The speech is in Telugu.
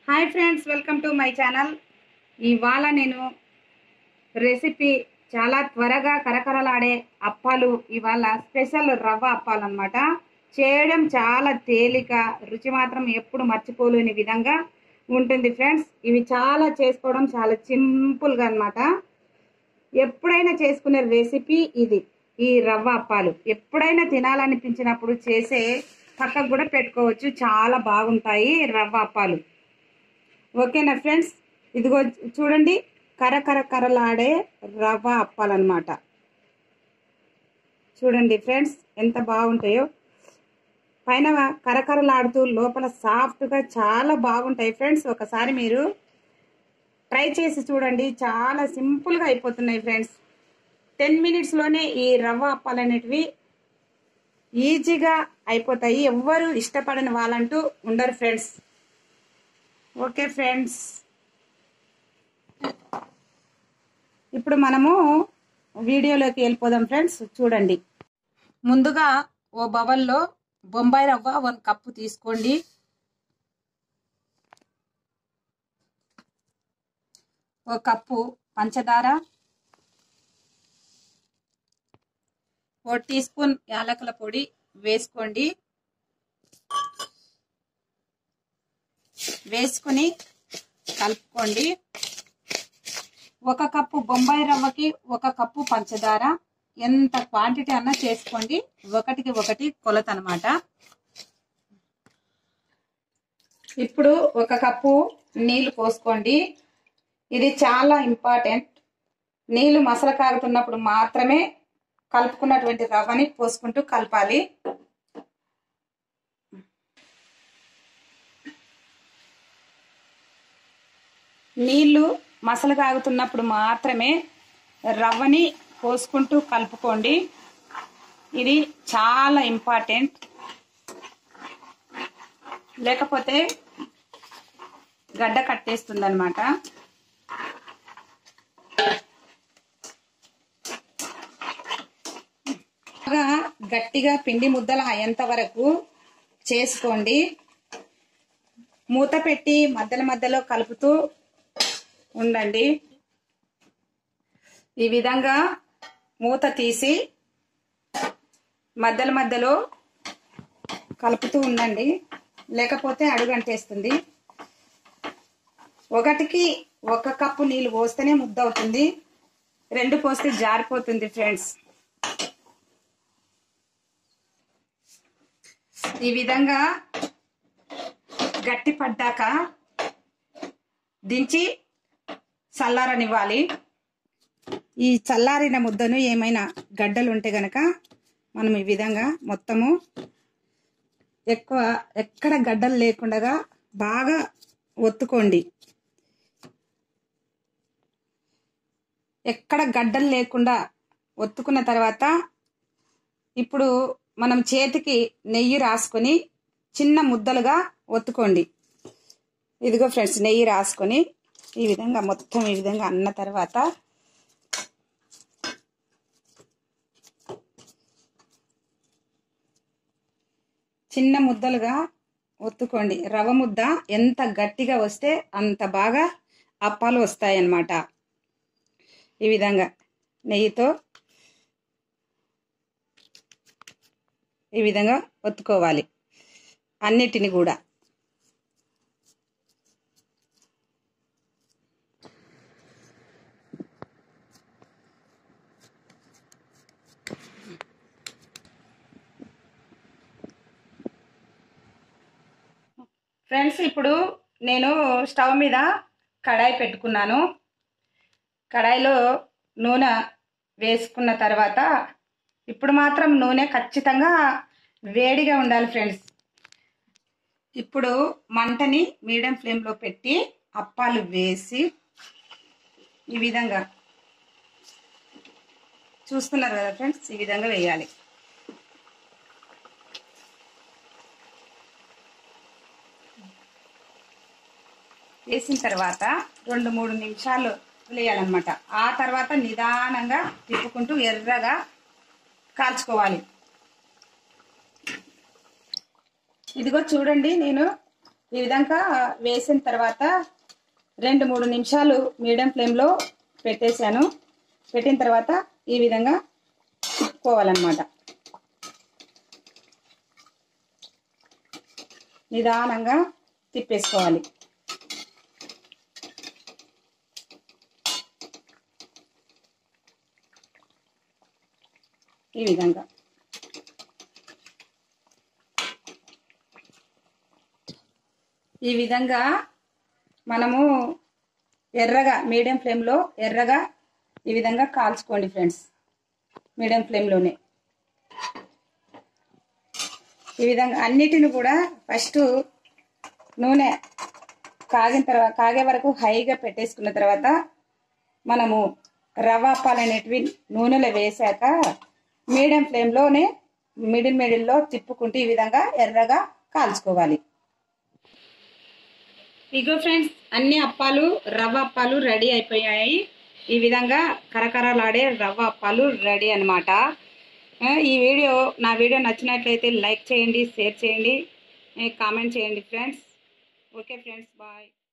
hi friends welcome to my channel ఇవాళ నేను రెసిపీ చాలా త్వరగా కరకరలాడే అప్పాలు ఇవాళ స్పెషల్ రవ్వ అప్పాలు అనమాట చేయడం చాలా తేలిక రుచి మాత్రం ఎప్పుడు మర్చిపోలేని విధంగా ఉంటుంది ఫ్రెండ్స్ ఇవి చాలా చేసుకోవడం చాలా సింపుల్గా అన్నమాట ఎప్పుడైనా చేసుకునే రెసిపీ ఇది ఈ రవ్వ అప్పాలు ఎప్పుడైనా తినాలనిపించినప్పుడు చేసే పక్కకు కూడా పెట్టుకోవచ్చు చాలా బాగుంటాయి రవ్వ అప్పాలు ఓకేనా ఫ్రెండ్స్ ఇదిగో చూడండి కరకర కరలాడే రవ్వ అప్పాలన్నమాట చూడండి ఫ్రెండ్స్ ఎంత బాగుంటాయో పైన కరకరలాడుతూ లోపల సాఫ్ట్గా చాలా బాగుంటాయి ఫ్రెండ్స్ ఒకసారి మీరు ట్రై చేసి చూడండి చాలా సింపుల్గా అయిపోతున్నాయి ఫ్రెండ్స్ టెన్ మినిట్స్లోనే ఈ రవ్వ అప్పాలు అనేటివి ఈజీగా అయిపోతాయి ఎవ్వరు ఇష్టపడని వాళ్ళంటూ ఉండరు ఫ్రెండ్స్ ఓకే ఫ్రెండ్స్ ఇప్పుడు మనము వీడియోలోకి వెళ్ళిపోదాం ఫ్రెండ్స్ చూడండి ముందుగా ఓ బవల్లో బొంబాయి రవ్వ వన్ కప్పు తీసుకోండి ఒక కప్పు పంచదార ఓ టీ స్పూన్ యాలకుల పొడి వేసుకోండి వేసుకుని కలుపుకోండి ఒక కప్పు బొంబాయి రవ్వకి ఒక కప్పు పంచదార ఎంత క్వాంటిటీ అన్నా చేసుకోండి ఒకటికి ఒకటి కొలత అనమాట ఇప్పుడు ఒక కప్పు నీళ్లు పోసుకోండి ఇది చాలా ఇంపార్టెంట్ నీళ్లు మసల కాగుతున్నప్పుడు మాత్రమే కలుపుకున్నటువంటి రవ్వని పోసుకుంటూ కలపాలి నీళ్లు మసలు కాగుతున్నప్పుడు మాత్రమే రవ్వని పోసుకుంటూ కలుపుకోండి ఇది చాలా ఇంపార్టెంట్ లేకపోతే గడ్డ కట్టేస్తుంది అనమాట బాగా గట్టిగా పిండి ముద్దలు అయ్యేంత వరకు చేసుకోండి మూత పెట్టి మధ్యలో మధ్యలో కలుపుతూ ఉండండి ఈ విధంగా మూత తీసి మధ్యలో మధ్యలో కలుపుతూ ఉండండి లేకపోతే అడుగంటేస్తుంది ఒకటికి ఒక కప్పు నీళ్ళు పోస్తేనే ముద్ద అవుతుంది రెండు పోస్తే జారిపోతుంది ఫ్రెండ్స్ ఈ విధంగా గట్టి పడ్డాక దించి చల్లారనివ్వాలి ఈ చల్లారిన ముద్దను ఏమైనా గడ్డలు ఉంటే గనక మనం ఈ విధంగా మొత్తము ఎక్కువ ఎక్కడ గడ్డలు లేకుండా బాగా ఒత్తుకోండి ఎక్కడ గడ్డలు లేకుండా ఒత్తుకున్న తర్వాత ఇప్పుడు మనం చేతికి నెయ్యి రాసుకొని చిన్న ముద్దలుగా ఒత్తుకోండి ఇదిగో ఫ్రెండ్స్ నెయ్యి రాసుకొని ఈ విధంగా మొత్తం ఈ విధంగా అన్న తర్వాత చిన్న ముద్దలుగా ఒత్తుకోండి రవ్వ ముద్ద ఎంత గట్టిగా వస్తే అంత బాగా అప్పాలు వస్తాయి అన్నమాట ఈ విధంగా నెయ్యితో ఈ విధంగా ఒత్తుకోవాలి అన్నిటిని కూడా ఫ్రెండ్స్ ఇప్పుడు నేను స్టవ్ మీద కడాయి పెట్టుకున్నాను కడాయిలో నూనె వేసుకున్న తర్వాత ఇప్పుడు మాత్రం నూనె ఖచ్చితంగా వేడిగా ఉండాలి ఫ్రెండ్స్ ఇప్పుడు మంటని మీడియం ఫ్లేమ్లో పెట్టి అప్పాలు వేసి ఈ విధంగా చూస్తున్నారు కదా ఫ్రెండ్స్ ఈ విధంగా వేయాలి వేసిన తర్వాత రెండు మూడు నిమిషాలు వేయాలన్నమాట ఆ తర్వాత నిదానంగా తిప్పుకుంటూ ఎర్రగా కాల్చుకోవాలి ఇదిగో చూడండి నేను ఈ విధంగా వేసిన తర్వాత రెండు మూడు నిమిషాలు మీడియం ఫ్లేమ్లో పెట్టేశాను పెట్టిన తర్వాత ఈ విధంగా తిప్పుకోవాలన్నమాట నిదానంగా తిప్పేసుకోవాలి ఈ విధంగా ఈ విధంగా మనము ఎర్రగా మీడియం ఫ్లేమ్లో ఎర్రగా ఈ విధంగా కాల్చుకోండి ఫ్రెండ్స్ మీడియం ఫ్లేమ్లోనే ఈ విధంగా అన్నిటిని కూడా ఫస్ట్ నూనె కాగిన తర్వాత కాగే వరకు హైగా పెట్టేసుకున్న తర్వాత మనము రవ్వ అప్పాలు అనేటివి నూనెలో వేసాక మీడియం ఫ్లేమ్లోనే మిడిల్ మిడిల్లో తిప్పుకుంటూ ఈ విధంగా ఎర్రగా కాల్చుకోవాలి ఇగో ఫ్రెండ్స్ అన్ని అప్పాలు రవ్వ అప్పాలు రెడీ అయిపోయాయి ఈ విధంగా కరకరలాడే రవ్వ అప్పాలు రెడీ అనమాట ఈ వీడియో నా వీడియో నచ్చినట్లయితే లైక్ చేయండి షేర్ చేయండి కామెంట్ చేయండి ఫ్రెండ్స్ ఓకే ఫ్రెండ్స్ బాయ్